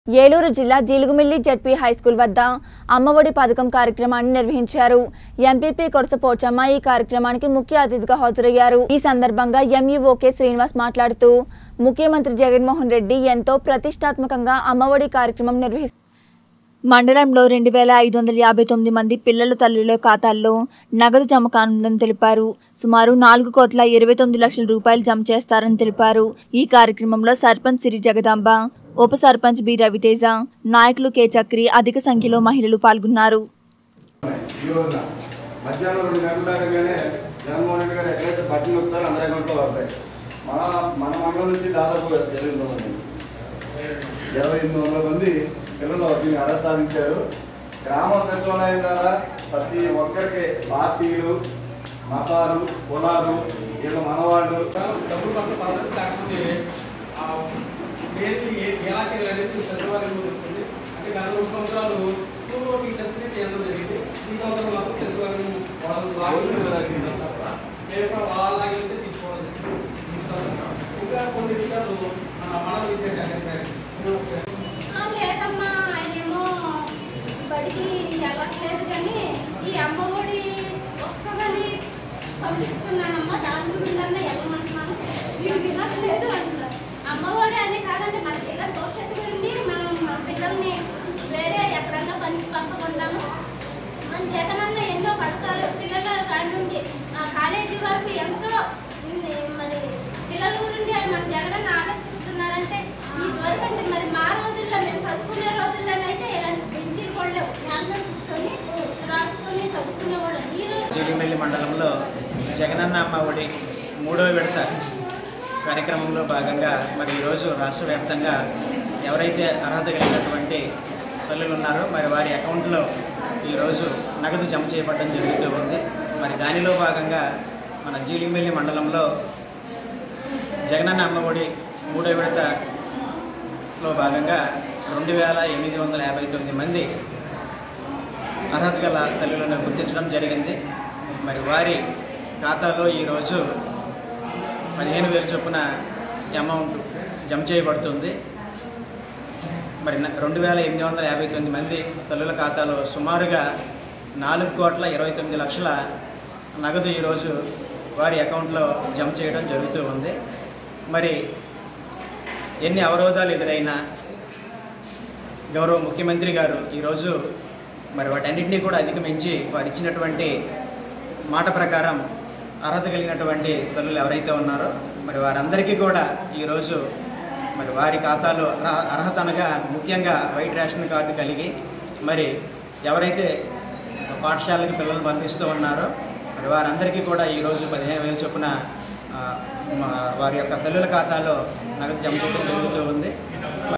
ఏలూరు జిల్లా Jeelugumilli ZP high school వద్ద అమ్మఒడి పథకం కార్యక్రమాన్ని నిర్వహించారు ఎంపీపీ కొరస పోచమ్మ ఈ కార్యక్రమానికి ముఖ్య అతిథిగా హాజరయ్యారు ఈ సందర్భంగా ఎంఈఓకే శ్రీనివాస్ మాట్లాడుతూ ముఖ్యమంత్రి జగన్మోహన్ రెడ్డి ఎంతో ప్రతిష్టాత్మకంగా అమ్మఒడి కార్యక్రమం నిర్వహిస్తారు మండలంలో రెండు వేల ఐదు వందల యాభై తొమ్మిది మంది పిల్లల తల్లుల ఖాతాల్లో నగదు జమ కానుందని తెలిపారు సుమారు నాలుగు కోట్ల ఇరవై తొమ్మిది లక్షల రూపాయలు జమ చేస్తారని తెలిపారు ఈ కార్యక్రమంలో సర్పంచ్ సిరి జగదాంబ ఉప సర్పంచ్ బి రవితేజ నాయకులు కె చక్రి అధిక సంఖ్యలో మహిళలు పాల్గొన్నారు ఈ రోజున మధ్యాహ్నం రెండు గంటల దాకానే జగన్మోహన్ రెడ్డి గారు ఎక్కడైతే బట్టలు నొక్కుతారో అందరి అకౌంట్లో పడతాయి మన మన మండలం నుంచి దాదాపు ఇరవై ఎనిమిది మంది ఇరవై ఎనిమిది వందల మంది పిల్లలు దీన్ని అర్హత సాధించారు గ్రామ సచివాలయం ద్వారా ప్రతి ఒక్కరికి పార్టీలు మతాలు కులాలు వీళ్ళ మనవాళ్ళు డబ్బులు పట్ల పడదు కాకపోతే ఆ దేనికి ఏ- ఎలా చేయాలనేది సచివాలయం వస్తుంది అంటే గత రెండు సంవత్సరాలు పూర్వ టీచర్స్ని చేయడం జరిగింది ఈ సంవత్సరం మాత్రం సచివాలయం వాళ్ళు లాగిన్ రాసింది తప్ప మేము కూడా వాళ్ళ లాగిన్ అయితే తీసుకోవడం జరిగింది ఈ సంవత్సరం ఇంకా కొన్ని విషయాలు మన మన విద్యాశాఖ ఆ, లేదమ్మా ఆయనేమో బడికి వెళ్ళట్లేదు కానీ ఈ అమ్మఒడి వస్తుందని పంపిస్తున్నానమ్మా దాని గురించి వెళ్ళమంటున్నాను వీడు వినట్లేదు అంటున్నారు అమ్మఒడి అని కాదండి మన పిల్లల భవిష్యత్తు గురించి మనం మన పిల్లల్ని వేరే ఎక్కడన్నా పనికి పంపకుండాము మన జగనన్న ఎన్నో పథకాలు పిల్లల కాడి నుండి ఆ, కాలేజీ వరకు ఎంతో ఉమ్, మరి పిల్లల గురించి మన జగనన్న ఆకర్షిస్తున్నారంటే ఈ వరకు అంటే మరి మా రోజుల్లో మేము చదువుకునే రోజుల్లోనైతే ఇలాంటి బెంచీలు కూడా లేవు జ్ఞానం కూర్చొని రాసుకొని చదువుకునేవాళ్ళం ఈ రోజు జీలిమిల్లి మండలంలో జగనన్న అమ్మ ఒడి మూడో విడత కార్యక్రమంలో భాగంగా మరి ఈరోజు రాష్ట్ర వ్యాప్తంగా ఎవరైతే అర్హత కలిగినటువంటి తల్లులు ఉన్నారో మరి వారి అకౌంట్లో ఈరోజు నగదు జమ చేయబడడం జరుగుతూ ఉంది మరి దానిలో భాగంగా మన జీలిమిల్లి మండలంలో జగనన్న అమ్మ ఒడి మూడో విడతలో భాగంగా రెండు వేల ఎనిమిది వందల యాభై తొమ్మిది మంది అర్హత గల తల్లులను గుర్తించడం జరిగింది మరి వారి ఖాతాలో ఈరోజు పదిహేను వేల చొప్పున అమౌంట్ జమ చేయబడుతుంది మరి న- రెండు వేల ఎనిమిది వందల యాభై తొమ్మిది మంది తల్లుల ఖాతాలో సుమారుగా నాలుగు కోట్ల ఇరవై తొమ్మిది లక్షల నగదు ఈరోజు వారి అకౌంట్లో జమ చేయడం జరుగుతూ ఉంది మరి ఎన్ని అవరోధాలు ఎదురైనా గౌరవ ముఖ్యమంత్రి గారు ఈరోజు మరి వాటన్నిటినీ కూడా అధిగమించి వారు ఇచ్చినటువంటి మాట ప్రకారం అర్హత కలిగినటువంటి తల్లులు ఎవరైతే ఉన్నారో మరి వారందరికీ కూడా ఈరోజు మరి వారి ఖాతాలో అర్హ- అర్హత అనగా ముఖ్యంగా వైట్ రేషన్ కార్డు కలిగి మరి ఎవరైతే పాఠశాలకి పిల్లలు పంపిస్తూ ఉన్నారో మరి వారందరికీ కూడా ఈరోజు పదిహేను వేల చొప్పున ఆ, మా- వారి యొక్క తల్లుల ఖాతాలో నగదు జమ చేయడం జరుగుతూ ఉంది